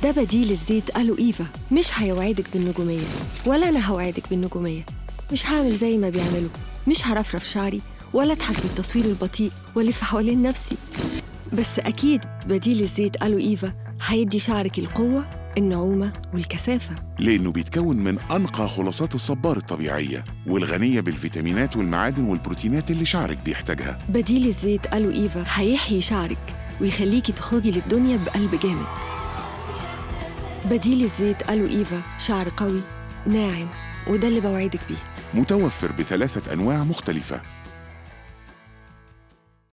ده بديل الزيت ألو إيفا مش هيوعدك بالنجومية ولا أنا هوعدك بالنجومية مش هعمل زي ما بيعملوا مش هرفرف شعري ولا أضحك بالتصوير البطيء والف حوالين نفسي بس أكيد بديل الزيت ألو إيفا هيدي شعرك القوة النعومة والكثافة لأنه بيتكون من أنقى خلاصات الصبار الطبيعية والغنية بالفيتامينات والمعادن والبروتينات اللي شعرك بيحتاجها بديل الزيت ألو إيفا هيحيي شعرك ويخليكي تخرجي للدنيا بقلب جامد بديل الزيت ألو إيفا شعر قوي ناعم وده اللي بوعدك بيه متوفر بثلاثة أنواع مختلفة